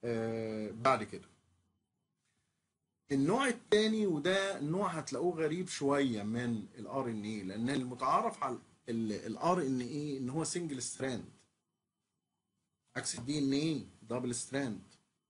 آه بعد كده النوع الثاني وده نوع هتلاقوه غريب شويه من الار ان اي لان المتعارف على الار ان اي ان هو سنجل ستراند عكس الدي ان اي دبل ستراند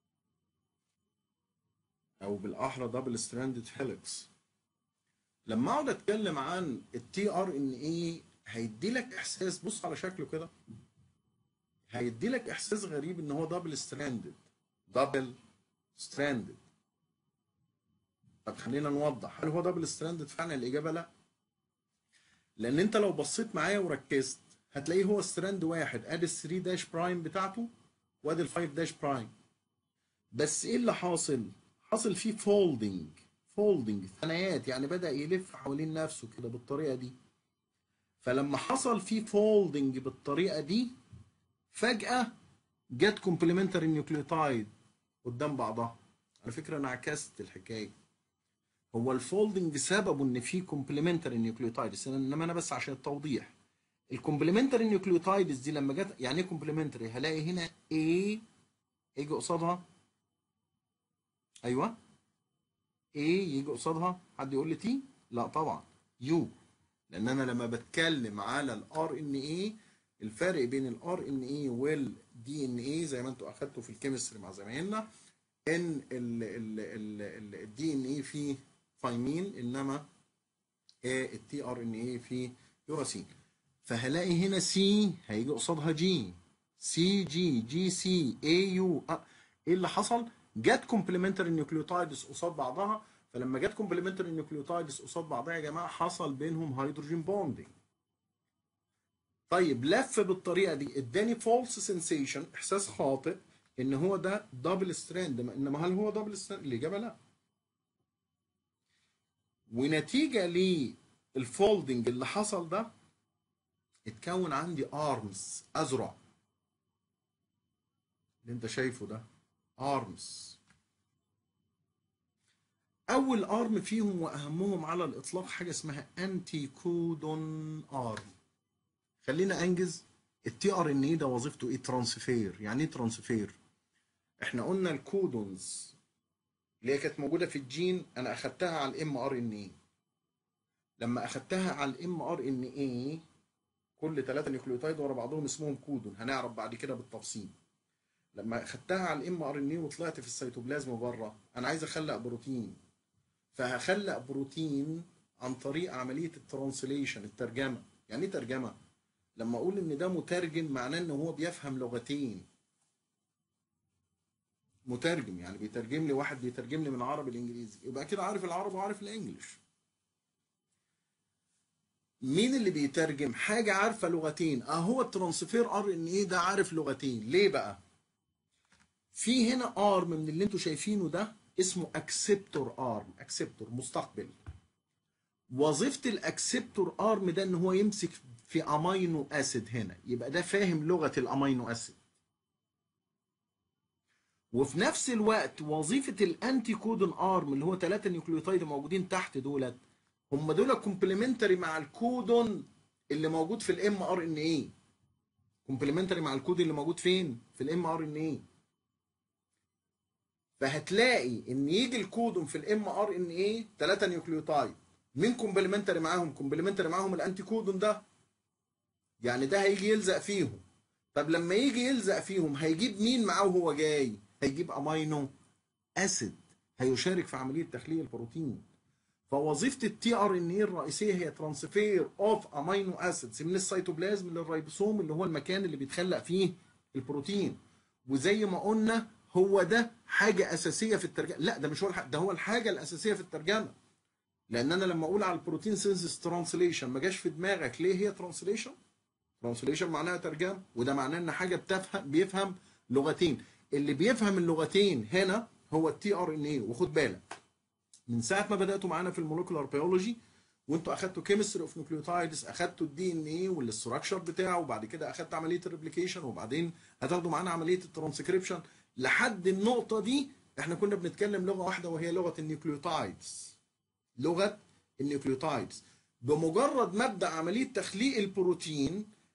او بالاحرى دبل ستراندد هيلكس لما اقعد اتكلم عن التي ار ان اي هيدي لك احساس بص على شكله كده هيدي لك احساس غريب ان هو دبل ستراندد دبل ستراندد طب خلينا نوضح هل هو دبل ستراندد فعلا الاجابه لا لان انت لو بصيت معايا وركزت هتلاقيه هو ستراند واحد ادي ال 3 داش برايم بتاعته وادي ال 5 داش برايم بس ايه اللي حاصل حاصل فيه فولدنج فولدنج ثنايات يعني بدا يلف حوالين نفسه كده بالطريقه دي فلما حصل فيه فولدنج بالطريقه دي فجاه جت كومبلمنتري نيوكليوتايد قدام بعضها على فكره انا عكست الحكايه هو الفولدنج سببه ان في كومبلمنتري نيوكليوتايدز انما انا بس عشان التوضيح الكومبلمنتري نيوكليوتايدز دي لما جت يعني ايه كومبلمنتري هلاقي هنا A يجي قصادها ايوه A يجي قصادها حد يقول لي تي لا طبعا يو لان انا لما بتكلم على الار ان اي الفرق بين الار ان اي والدي ان اي زي ما انتوا اخدتوا في الكيمستري مع زمايلنا ان الدي ان اي فيه ثايمين انما التي ار ان اي فيه يوراسين فهلاقي هنا سي هيجي قصادها جي سي جي جي سي اي يو ايه اللي حصل؟ جت كومبلمنتري نيوكليوتايدز قصاد بعضها فلما جت كومبلمنتري نيوكليوتايدز قصاد بعضها يا جماعه حصل بينهم هيدروجين بوندنج طيب لف بالطريقه دي اداني فولس سنسيشن احساس خاطئ ان هو ده دبل ستراند انما هل هو دبل ستراند الاجابه لا ونتيجه للفولدنج اللي حصل ده اتكون عندي ارمز اذرع اللي انت شايفه ده ارمز اول ارم فيهم واهمهم على الاطلاق حاجه اسمها انتي كودون ارم خلينا انجز التي ار ان اي ده وظيفته ايه ترانسفير يعني ايه ترانسفير احنا قلنا الكودونز اللي هي كانت موجوده في الجين انا اخدتها على الام ار ان اي لما اخدتها على الام ار ان اي كل ثلاثه نيوكليوتايد ورا بعضهم اسمهم كودون هنعرف بعد كده بالتفصيل لما اخدتها على الام ار ان اي وطلعت في السيتوبلازم بره انا عايز اخلق بروتين فهخلق بروتين عن طريق عمليه الترانسليشن الترجمه يعني ايه ترجمه لما اقول ان ده مترجم معناه ان هو بيفهم لغتين مترجم يعني بيترجم لي واحد بيترجم لي من عربي لانجليزي يبقى كده عارف العربي وعارف الانجليش مين اللي بيترجم حاجه عارفه لغتين اهو الترانسفير ار ان ايه ده عارف لغتين ليه بقى في هنا ارم من اللي انتوا شايفينه ده اسمه اكسبتور ارم اكسبتور مستقبل وظيفه الاكسبتور ارم ده ان هو يمسك في امينو اسيد هنا يبقى ده فاهم لغه الامينو اسيد وفي نفس الوقت وظيفه الانتي كودون ارم اللي هو ثلاثه نيوكليوتايد موجودين تحت دولت هم دول كومبلمنتري مع الكودون اللي موجود في الام ار ان اي كومبلمنتري مع الكود اللي موجود فين في الام ار ان اي فهتلاقي ان يجي الكودون في الام ار ان اي ثلاثه نيوكليوتايد مين كومبلمنتري معاهم كومبلمنتري معاهم الانتي كودون ده يعني ده هيجي يلزق فيهم طب لما يجي يلزق فيهم هيجيب مين معاه وهو جاي هيجيب امينو اسيد هيشارك في عمليه تخليق البروتين فوظيفه التي ار ان اي الرئيسيه هي ترانسفير اوف امينو اسيدز من السيتوبلازم للريبوسوم اللي هو المكان اللي بيتخلق فيه البروتين وزي ما قلنا هو ده حاجه اساسيه في الترجمه لا ده مش هو الح... ده هو الحاجه الاساسيه في الترجمه لان انا لما اقول على البروتين سينسس ترانسليشن ما جاش في دماغك ليه هي ترانسليشن ترانسليشن معناها ترجمه وده معناه ان حاجه بتفهم بيفهم لغتين اللي بيفهم اللغتين هنا هو التي ار ان اي وخد بالك من ساعه ما بداتوا معانا في المولكيولار بيولوجي وانتوا اخدتوا كيمستري اوف نيوكليوتايدز اخدتوا الدي ان اي والاستراكشر بتاعه وبعد كده اخدت عمليه الريبليكيشن وبعدين هتاخدوا معانا عمليه الترانسكريبشن لحد النقطه دي احنا كنا بنتكلم لغه واحده وهي لغه النيوكليوتايدز لغه النيوكليوتايدز بمجرد ما ابدا عمليه تخليق البروتين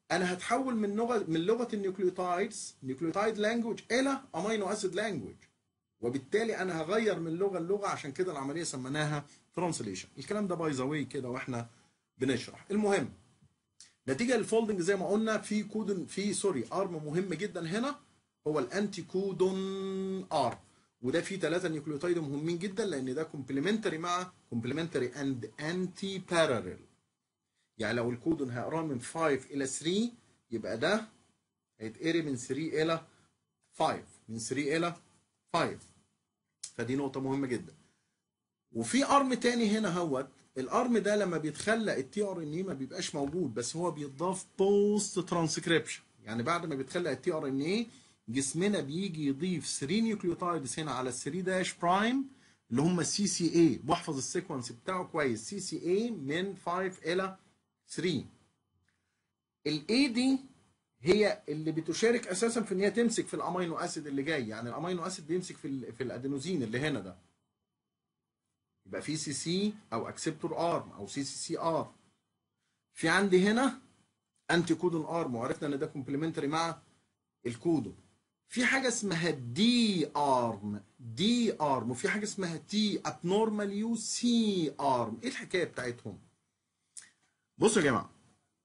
انا هتحول من لغه من لغه النيوكليوتايدز نيوكليوتايد لانجوج الى امينو اسيد لانجوج وبالتالي انا هغير من لغه للغه عشان كده العمليه سميناها ترانسليشن الكلام ده باي ذا واي كده واحنا بنشرح المهم نتيجه للفولدنج زي ما قلنا في كودون في سوري ارم مهم جدا هنا هو الانتي كودون ارم وده فيه ثلاثه نيوكليوتايد مهمين جدا لان ده كومبلمنتري مع كومبلمنتري اند انتي باراليل يعني لو الكودون هقراه من 5 الى 3 يبقى ده هيتقري من 3 الى 5 من 3 الى 5 فدي نقطه مهمه جدا وفي ارم تاني هنا هوت الارم ده لما بيتخلق التي ار ان اي ما بيبقاش موجود بس هو بيضاف بوست ترانسكريبشن يعني بعد ما بيتخلق التي ار ان اي جسمنا بيجي يضيف 3 نيوكليوتايدز هنا على ال 3 داش برايم اللي هم السي سي اي بحفظ السيكونس بتاعه كويس سي سي اي من 5 الى 3 الاي دي هي اللي بتشارك اساسا في ان هي تمسك في الامينو اسيد اللي جاي يعني الامينو اسيد بيمسك في ال في الادينوزين اللي هنا ده يبقى في سي سي او اكسبتور ارم او سي سي سي ار في عندي هنا انتي كودون ارم وعرفنا ان ده كومبلمنتري مع الكودون في حاجه اسمها دي ارم دي ارم وفي حاجه اسمها تي ابنورمال يو سي ارم ايه الحكايه بتاعتهم بصوا يا جماعه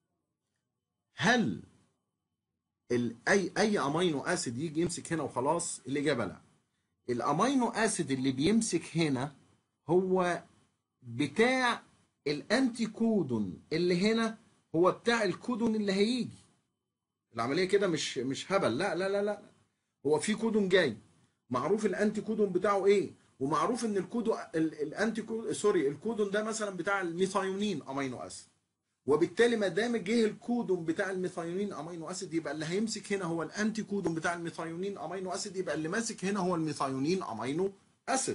هل ال اي اي امينو اسيد يجي يمسك هنا وخلاص الاجابه لا الامينو اسيد اللي بيمسك هنا هو بتاع الانتي كودون اللي هنا هو بتاع الكودون اللي هيجي العمليه كده مش مش هبل لا لا لا لا هو في كودون جاي معروف الانتي كودون بتاعه ايه ومعروف ان الكودو الانتي كودون سوري الكودون ده مثلا بتاع الميثايونين امينو اسيد وبالتالي ما دام جه الكودون بتاع الميثايونين امينو اسيد يبقى اللي هيمسك هنا هو الانتي كودون بتاع الميثايونين امينو اسيد يبقى اللي ماسك هنا هو الميثايونين امينو اسيد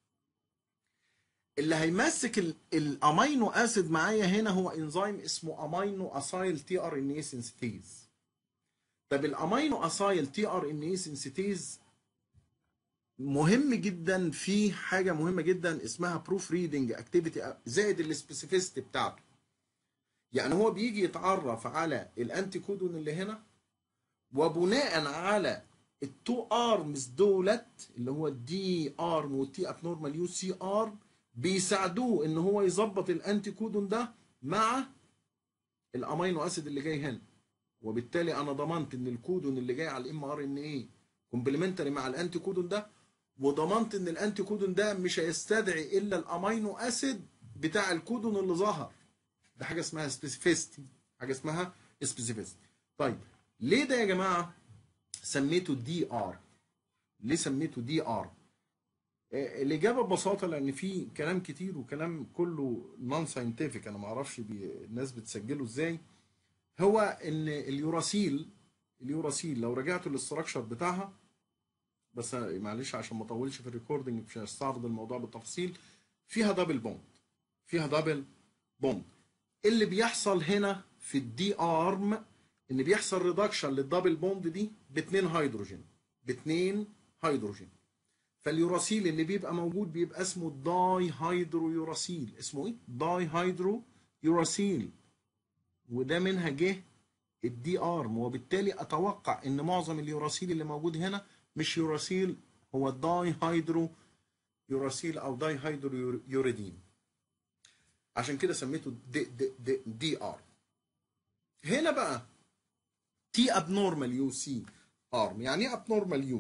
اللي هيمسك الامينو اسيد معايا هنا هو انزيم اسمه امينو اسايل تي ار ان اي سنسيتيز طب الامينو اسايل تي ار ان اي سنسيتيز مهم جدا في حاجه مهمه جدا اسمها بروف ريدنج اكتيفيتي زائد السبيسيفيستي بتاعته يعني هو بيجي يتعرف على الانتي كودون اللي هنا وبناء على التو ارمز دولت اللي هو الدي ارم والتي ابنورمال يو سي ارم بيساعدوه ان هو يظبط الانتي كودون ده مع الامينو اسيد اللي جاي هنا وبالتالي انا ضمنت ان الكودون اللي جاي على الام ار ان ايه كومبلمنتري مع الانتي كودون ده وضمنت ان الانتي كودون ده مش هيستدعي الا الامينو اسيد بتاع الكودون اللي ظهر ده حاجه اسمها سبيسيفيستي حاجه اسمها سبيسيفيستي طيب ليه ده يا جماعه سميته دي ار ليه سميته دي ار الاجابه ببساطه لان في كلام كتير وكلام كله نون ساينتفك انا ما اعرفش الناس بتسجله ازاي هو ان اليوراسيل اليوراسيل لو رجعتوا للاستراكشر بتاعها بس معلش عشان ما اطولش في الريكوردنج مش هستعرض الموضوع بالتفصيل فيها دبل بوند فيها دبل بوند اللي بيحصل هنا في الدي ارم ان بيحصل ريدكشن للدبل بوند دي باثنين هيدروجين باثنين هيدروجين فاليوراسيل اللي بيبقى موجود بيبقى اسمه داي هيدرو يوراسيل اسمه ايه داي هيدرو يوراسيل وده منها جه الدي ارم وبالتالي اتوقع ان معظم اليوراسيل اللي موجود هنا مش يوراسيل هو الداي هيدرو يوراسيل او داي هيدرو يوريدين عشان كده سميته دي, دي, دي, دي ار هنا بقى تي ابنورمال يو سي ارم يعني ايه ابنورمال يو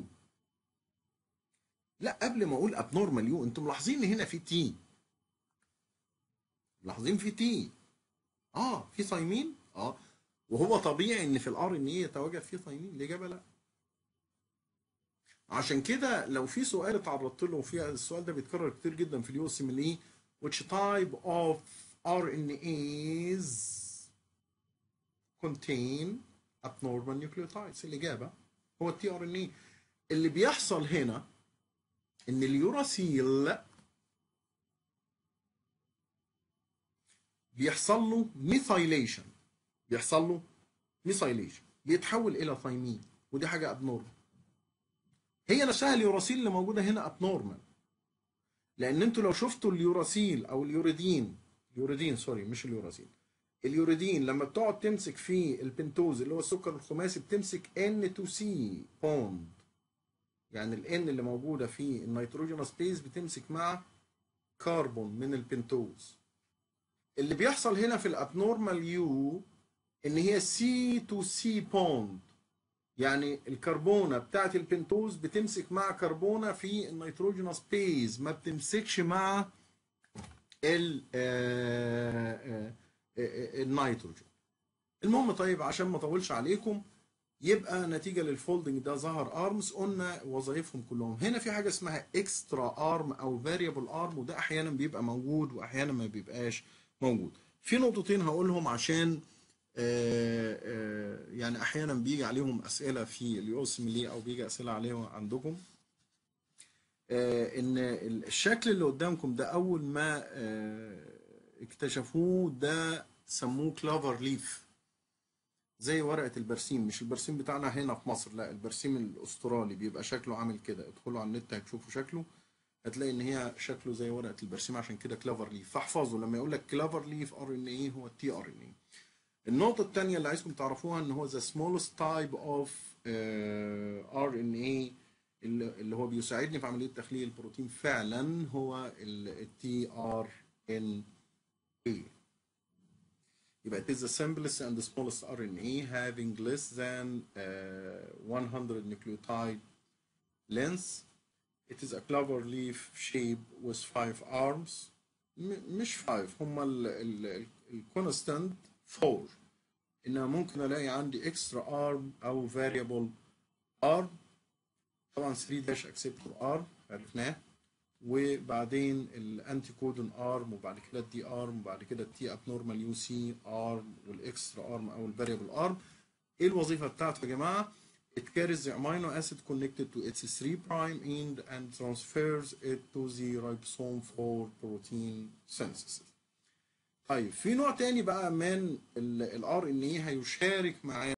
لا قبل ما اقول ابنورمال يو انتم ملاحظين ان هنا في تي ملاحظين في تي اه في ثايمين اه وهو طبيعي ان في الار ان ايه يتواجد فيه ثايمين الاجابه لا عشان كده لو في سؤال اتعرضت له وفي السؤال ده بيتكرر كتير جدا في اليو اس ام ايه which type of RNAs contain abnormal nucleotides الإجابة هو التي ار ان اي اللي بيحصل هنا ان اليوراسيل بيحصل له ميثايليشن بيحصل له ميثايليشن بيتحول الى ثايمين ودي حاجه ابنورمال هي نفسها اليوراسيل اللي موجوده هنا ابنورمال لان انتوا لو شفتوا اليوراسيل او اليوريدين اليوريدين سوري مش اليوراسيل اليوريدين لما بتقعد تمسك فيه البنتوز اللي هو السكر الخماسي بتمسك N2C بوند يعني ال N اللي موجودة في النيتروجينوس بيز بتمسك مع كربون من البنتوز اللي بيحصل هنا في الابنورمال يو ان هي سي تو سي بوند يعني الكربونة بتاعت البنتوز بتمسك مع كربونة في النيتروجينوس بيز ما بتمسكش مع ال آه، آه، آه، النيتروجين المهم طيب عشان ما اطولش عليكم يبقى نتيجه للفولدنج ده ظهر ارمز قلنا وظائفهم كلهم هنا في حاجه اسمها اكسترا ارم او فاريبل ارم وده احيانا بيبقى موجود واحيانا ما بيبقاش موجود في نقطتين هقولهم عشان آه، آه، يعني احيانا بيجي عليهم اسئله في اليوسملي او بيجي اسئله عليهم عندكم آه، ان الشكل اللي قدامكم ده اول ما آه، اكتشفوه ده سموه كلافر ليف زي ورقه البرسيم مش البرسيم بتاعنا هنا في مصر لا البرسيم الاسترالي بيبقى شكله عامل كده ادخلوا على النت هتشوفوا شكله هتلاقي ان هي شكله زي ورقه البرسيم عشان كده كلافر ليف فاحفظوا لما يقول لك كلافر ليف ار ان ايه هو التي ار ان ايه النقطة الثانية اللي عايزكم تعرفوها ان هو the smallest type of uh, RNA اللي اللي هو بيساعدني في عملية تخليل البروتين فعلا هو ال tRNA يبقى it is the simplest and the smallest RNA having less than uh, 100 nucleotide length. It is a clover leaf shape with five arms. م- مش five هما ال ال ال الكونستانت four انما ممكن الاقي عندي extra arm او variable arm طبعا 3 داش acceptor arm عرفناه وبعدين الانتي كودون ارم وبعد كده الدي ارم وبعد كده التي ابنورمال يو سي ارم والاكسترا ارم او الفاريبل ارم ايه الوظيفه بتاعته يا جماعه it carries the amino acid connected to its 3 prime end and transfers it to the ribosome for protein synthesis طيب في نوع تاني بقى من الار ان اي هيشارك معانا